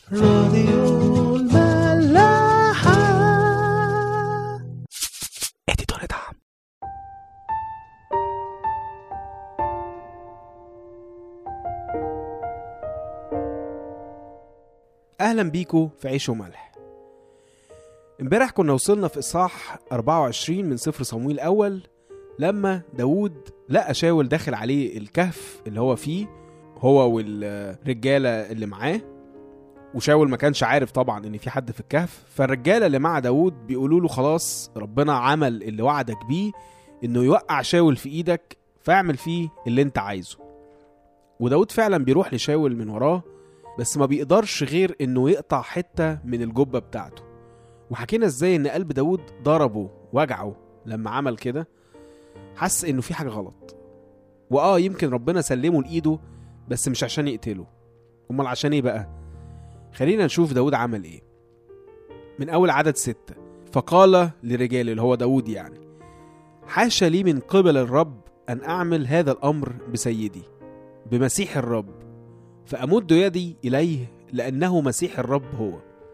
راديو الملاحة اديتور دعم اهلا بيكو في عيش وملح امبارح كنا وصلنا في اصحاح 24 من سفر صمويل الاول لما داوود لقى شاول داخل عليه الكهف اللي هو فيه هو والرجاله اللي معاه وشاول ما كانش عارف طبعا ان في حد في الكهف فالرجاله اللي مع داوود بيقولوا له خلاص ربنا عمل اللي وعدك بيه انه يوقع شاول في ايدك فاعمل فيه اللي انت عايزه وداود فعلا بيروح لشاول من وراه بس ما بيقدرش غير انه يقطع حته من الجبه بتاعته وحكينا ازاي ان قلب داود ضربه وجعه لما عمل كده حس انه في حاجه غلط واه يمكن ربنا سلمه لايده بس مش عشان يقتله امال عشان ايه بقى خلينا نشوف داود عمل ايه من اول عدد ستة فقال لرجاله اللي هو داود يعني حاشا لي من قبل الرب ان اعمل هذا الامر بسيدي بمسيح الرب فامد يدي اليه لانه مسيح الرب هو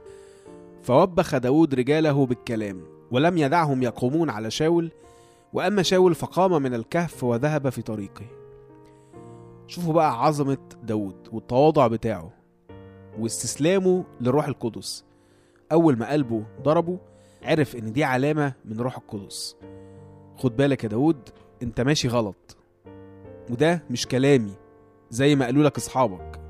فوبخ داود رجاله بالكلام ولم يدعهم يقومون على شاول واما شاول فقام من الكهف وذهب في طريقه شوفوا بقى عظمة داود والتواضع بتاعه واستسلامه للروح القدس أول ما قلبه ضربه عرف إن دي علامة من روح القدس خد بالك يا داود أنت ماشي غلط وده مش كلامي زي ما قالوا لك أصحابك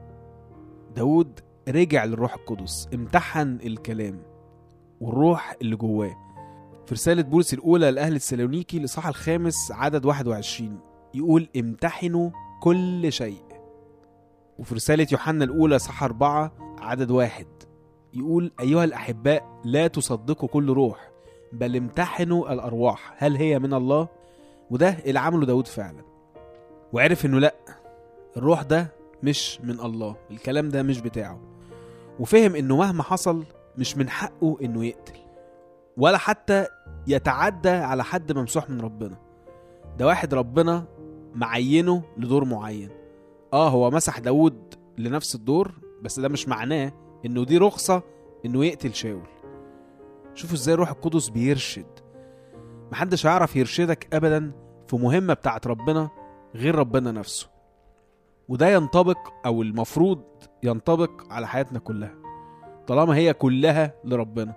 داود رجع للروح القدس امتحن الكلام والروح اللي جواه في رسالة بولس الأولى لأهل السالونيكي الإصحاح الخامس عدد 21 يقول امتحنوا كل شيء وفي رسالة يوحنا الأولى صح أربعة عدد واحد يقول أيها الأحباء لا تصدقوا كل روح بل امتحنوا الأرواح هل هي من الله وده اللي عمله داود فعلا وعرف إنه لأ الروح ده مش من الله الكلام ده مش بتاعه وفهم إنه مهما حصل مش من حقه إنه يقتل ولا حتى يتعدى على حد ممسوح من ربنا ده واحد ربنا معينه لدور معين اه هو مسح داود لنفس الدور بس ده مش معناه انه دي رخصة انه يقتل شاول شوفوا ازاي الروح القدس بيرشد محدش هيعرف يرشدك ابدا في مهمة بتاعت ربنا غير ربنا نفسه وده ينطبق او المفروض ينطبق على حياتنا كلها طالما هي كلها لربنا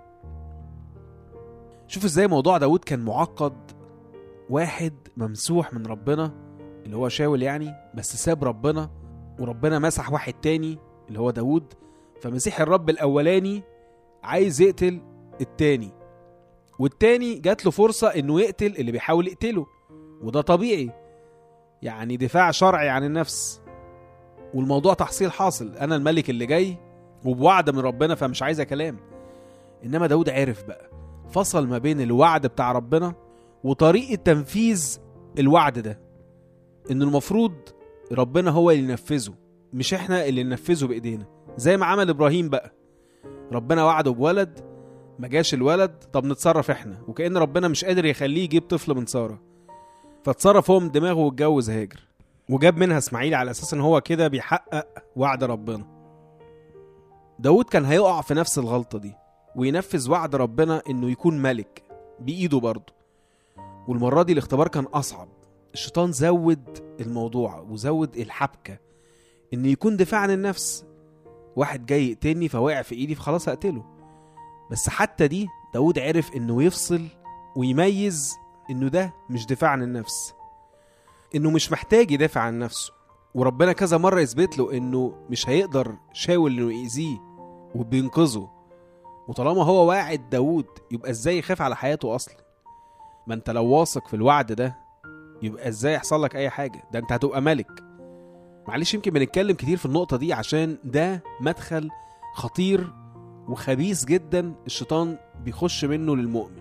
شوف ازاي موضوع داود كان معقد واحد ممسوح من ربنا اللي هو شاول يعني بس ساب ربنا وربنا مسح واحد تاني اللي هو داود فمسيح الرب الأولاني عايز يقتل التاني والتاني جات له فرصة إنه يقتل اللي بيحاول يقتله وده طبيعي يعني دفاع شرعي عن النفس والموضوع تحصيل حاصل أنا الملك اللي جاي وبوعد من ربنا فمش عايزة كلام إنما داود عرف بقى فصل ما بين الوعد بتاع ربنا وطريقة تنفيذ الوعد ده إن المفروض ربنا هو اللي ينفذه مش إحنا اللي ننفذه بإيدينا زي ما عمل إبراهيم بقى ربنا وعده بولد ما جاش الولد طب نتصرف إحنا وكأن ربنا مش قادر يخليه يجيب طفل من سارة فاتصرف هو من دماغه واتجوز هاجر وجاب منها اسماعيل على اساس ان هو كده بيحقق وعد ربنا داود كان هيقع في نفس الغلطة دي وينفذ وعد ربنا انه يكون ملك بايده برضه والمرة دي الاختبار كان اصعب الشيطان زود الموضوع وزود الحبكة ان يكون دفاع عن النفس واحد جاي يقتلني فوقع في ايدي فخلاص هقتله بس حتى دي داود عرف انه يفصل ويميز انه ده مش دفاع عن النفس انه مش محتاج يدافع عن نفسه وربنا كذا مرة يثبت له انه مش هيقدر شاول انه يأذيه وبينقذه وطالما هو واعد داود يبقى ازاي يخاف على حياته اصلا ما انت لو واثق في الوعد ده يبقى ازاي يحصل لك اي حاجة ده انت هتبقى ملك معلش يمكن بنتكلم كتير في النقطة دي عشان ده مدخل خطير وخبيث جدا الشيطان بيخش منه للمؤمن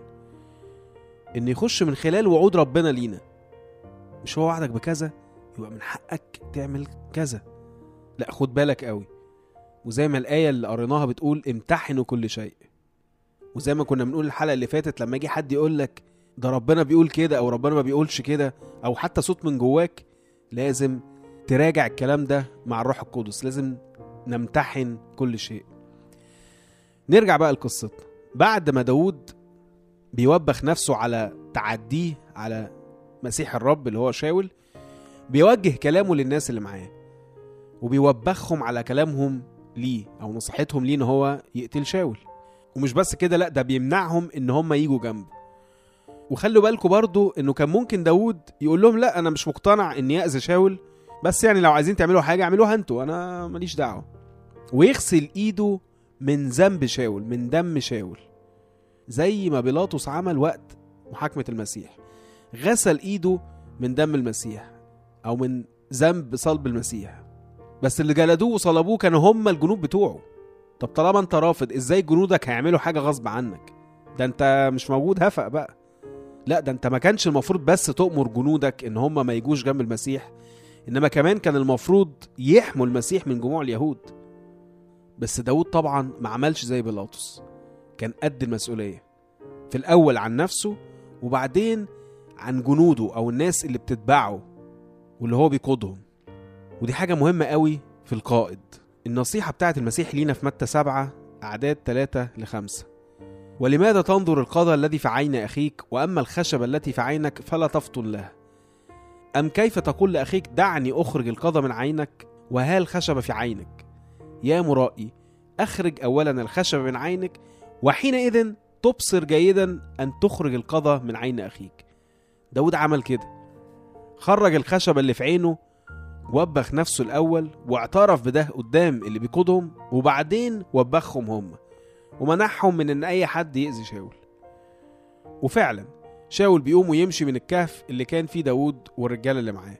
ان يخش من خلال وعود ربنا لينا مش هو وعدك بكذا يبقى من حقك تعمل كذا لا خد بالك قوي وزي ما الآية اللي قريناها بتقول امتحنوا كل شيء وزي ما كنا بنقول الحلقة اللي فاتت لما يجي حد يقول لك ده ربنا بيقول كده او ربنا ما بيقولش كده او حتى صوت من جواك لازم تراجع الكلام ده مع الروح القدس لازم نمتحن كل شيء نرجع بقى لقصتنا بعد ما داود بيوبخ نفسه على تعديه على مسيح الرب اللي هو شاول بيوجه كلامه للناس اللي معاه وبيوبخهم على كلامهم ليه او نصيحتهم ليه ان هو يقتل شاول ومش بس كده لا ده بيمنعهم ان هم يجوا جنبه وخلوا بالكم برضو انه كان ممكن داود يقول لهم لا انا مش مقتنع اني اذي شاول بس يعني لو عايزين تعملوا حاجه اعملوها انتوا انا ماليش دعوه ويغسل ايده من ذنب شاول من دم شاول زي ما بيلاطس عمل وقت محاكمه المسيح غسل ايده من دم المسيح او من ذنب صلب المسيح بس اللي جلدوه وصلبوه كانوا هم الجنود بتوعه طب طالما انت رافض ازاي جنودك هيعملوا حاجه غصب عنك ده انت مش موجود هفق بقى لا ده انت ما كانش المفروض بس تؤمر جنودك ان هم ما يجوش جنب المسيح انما كمان كان المفروض يحموا المسيح من جموع اليهود بس داود طبعا ما عملش زي بيلاطس كان قد المسؤوليه في الاول عن نفسه وبعدين عن جنوده او الناس اللي بتتبعه واللي هو بيقودهم ودي حاجه مهمه قوي في القائد النصيحه بتاعت المسيح لينا في متى سبعة أعداد ثلاثة لخمسة ولماذا تنظر القضى الذي في عين أخيك وأما الخشبة التي في عينك فلا تفطن لها أم كيف تقول لأخيك دعني أخرج القضى من عينك وها الخشبة في عينك يا مرائي أخرج أولا الخشبة من عينك وحينئذ تبصر جيدا أن تخرج القضى من عين أخيك داود عمل كده خرج الخشبة اللي في عينه وبخ نفسه الأول واعترف بده قدام اللي بيقودهم وبعدين وبخهم هم ومنعهم من إن أي حد يأذي شاول وفعلا شاول بيقوم ويمشي من الكهف اللي كان فيه داود والرجالة اللي معاه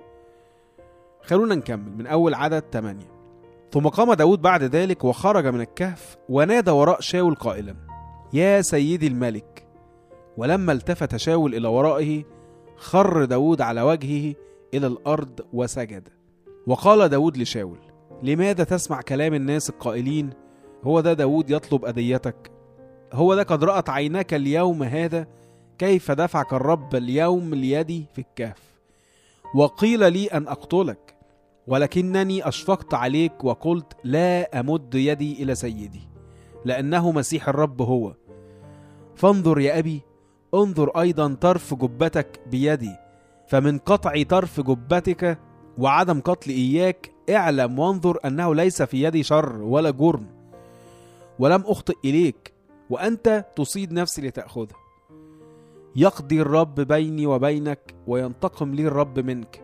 خلونا نكمل من أول عدد 8 ثم قام داود بعد ذلك وخرج من الكهف ونادى وراء شاول قائلا يا سيدي الملك ولما التفت شاول إلى ورائه خر داود على وجهه إلى الأرض وسجد وقال داود لشاول لماذا تسمع كلام الناس القائلين هو ده داود يطلب أذيتك هو ده قد رأت عيناك اليوم هذا كيف دفعك الرب اليوم ليدي في الكهف وقيل لي أن أقتلك ولكنني أشفقت عليك وقلت لا أمد يدي إلى سيدي لأنه مسيح الرب هو فانظر يا أبي انظر أيضا طرف جبتك بيدي فمن قطع طرف جبتك وعدم قتل إياك اعلم وانظر أنه ليس في يدي شر ولا جرم ولم أخطئ إليك وأنت تصيد نفسي لتأخذها يقضي الرب بيني وبينك وينتقم لي الرب منك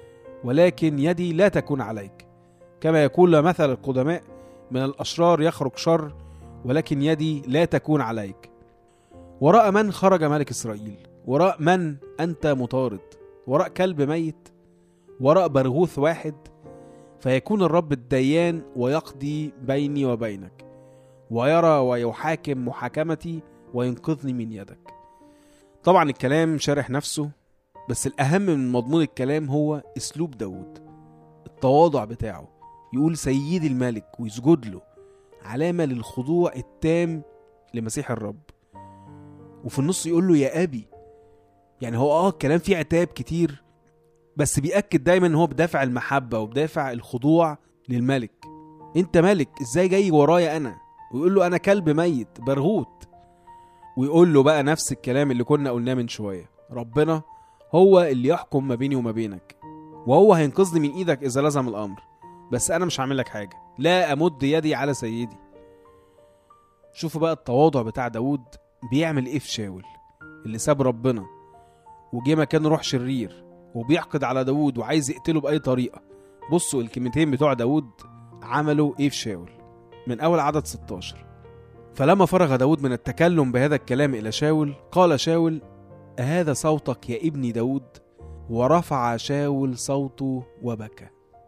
ولكن يدي لا تكون عليك كما يقول مثل القدماء من الأشرار يخرج شر ولكن يدي لا تكون عليك وراء من خرج ملك إسرائيل وراء من أنت مطارد وراء كلب ميت وراء برغوث واحد فيكون الرب الديان ويقضي بيني وبينك ويرى ويحاكم محاكمتي وينقذني من يدك طبعا الكلام شارح نفسه بس الأهم من مضمون الكلام هو أسلوب داود التواضع بتاعه يقول سيدي الملك ويسجد له علامة للخضوع التام لمسيح الرب وفي النص يقول له يا أبي يعني هو اه الكلام فيه عتاب كتير بس بيأكد دايما ان هو بدافع المحبة وبدافع الخضوع للملك انت ملك ازاي جاي ورايا انا ويقول له انا كلب ميت برغوت ويقول له بقى نفس الكلام اللي كنا قلناه من شوية ربنا هو اللي يحكم ما بيني وما بينك وهو هينقذني من ايدك اذا لزم الامر بس انا مش هعمل لك حاجة لا امد يدي على سيدي شوفوا بقى التواضع بتاع داود بيعمل ايه في شاول اللي ساب ربنا وجه مكان روح شرير وبيحقد على داود وعايز يقتله بأي طريقة بصوا الكلمتين بتوع داود عملوا ايه في شاول من أول عدد 16 فلما فرغ داود من التكلم بهذا الكلام إلى شاول قال شاول أهذا صوتك يا ابني داود ورفع شاول صوته وبكى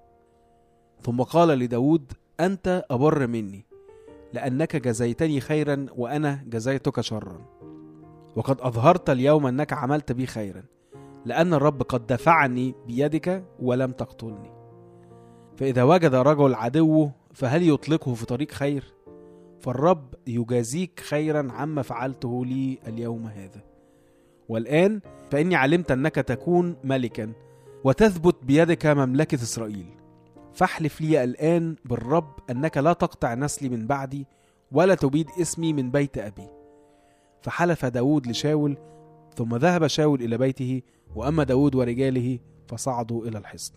ثم قال لداود أنت أبر مني لأنك جزيتني خيرا وأنا جزيتك شرا وقد أظهرت اليوم أنك عملت بي خيرا لأن الرب قد دفعني بيدك ولم تقتلني فإذا وجد رجل عدوه فهل يطلقه في طريق خير فالرب يجازيك خيرا عما فعلته لي اليوم هذا والآن فإني علمت أنك تكون ملكا وتثبت بيدك مملكة إسرائيل فاحلف لي الآن بالرب أنك لا تقطع نسلي من بعدي ولا تبيد اسمي من بيت أبي فحلف داود لشاول ثم ذهب شاول إلى بيته وأما داود ورجاله فصعدوا إلى الحصن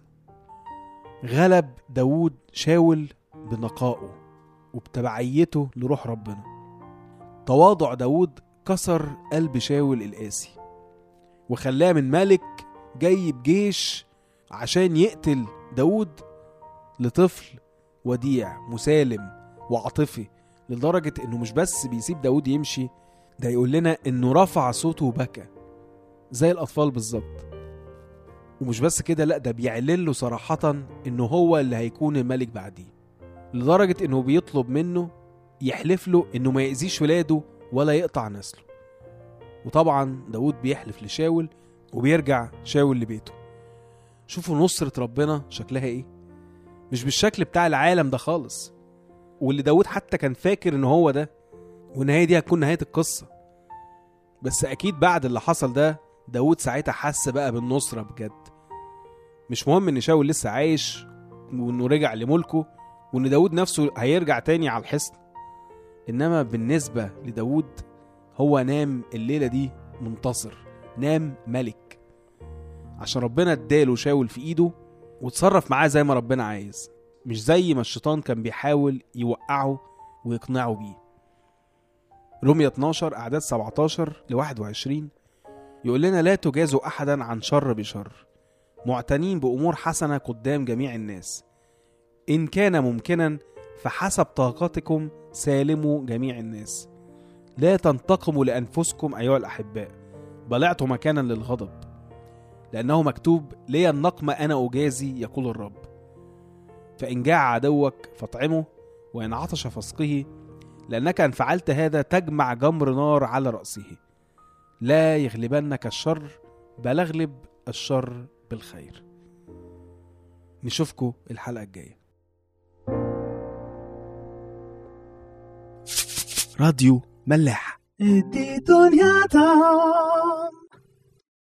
غلب داود شاول بنقائه وبتبعيته لروح ربنا تواضع داود كسر قلب شاول القاسي وخلاه من ملك جاي بجيش عشان يقتل داود لطفل وديع مسالم وعاطفي لدرجة انه مش بس بيسيب داود يمشي ده يقول لنا انه رفع صوته وبكى زي الاطفال بالظبط ومش بس كده لا ده بيعلن له صراحة انه هو اللي هيكون الملك بعديه لدرجة انه بيطلب منه يحلف له انه ما يأذيش ولاده ولا يقطع نسله وطبعا داود بيحلف لشاول وبيرجع شاول لبيته شوفوا نصرة ربنا شكلها ايه مش بالشكل بتاع العالم ده خالص واللي داود حتى كان فاكر ان هو ده وان هي دي هتكون نهاية القصة بس اكيد بعد اللي حصل ده داود ساعتها حس بقى بالنصرة بجد مش مهم ان شاول لسه عايش وانه رجع لملكه وان داود نفسه هيرجع تاني على الحصن انما بالنسبة لداود هو نام الليلة دي منتصر نام ملك عشان ربنا اداله شاول في ايده وتصرف معاه زي ما ربنا عايز مش زي ما الشيطان كان بيحاول يوقعه ويقنعه بيه رمية 12 أعداد 17 ل 21 يقول لنا لا تجازوا أحدا عن شر بشر معتنين بأمور حسنة قدام جميع الناس إن كان ممكنا فحسب طاقتكم سالموا جميع الناس لا تنتقموا لأنفسكم أيها الأحباء بل اعطوا مكانا للغضب لأنه مكتوب لي النقم أنا أجازي يقول الرب فإن جاع عدوك فاطعمه وإن عطش فاسقه لأنك إن فعلت هذا تجمع جمر نار على رأسه لا يغلبنك الشر بل اغلب الشر بالخير نشوفكم الحلقة الجاية راديو ملاح ادي دنيا دام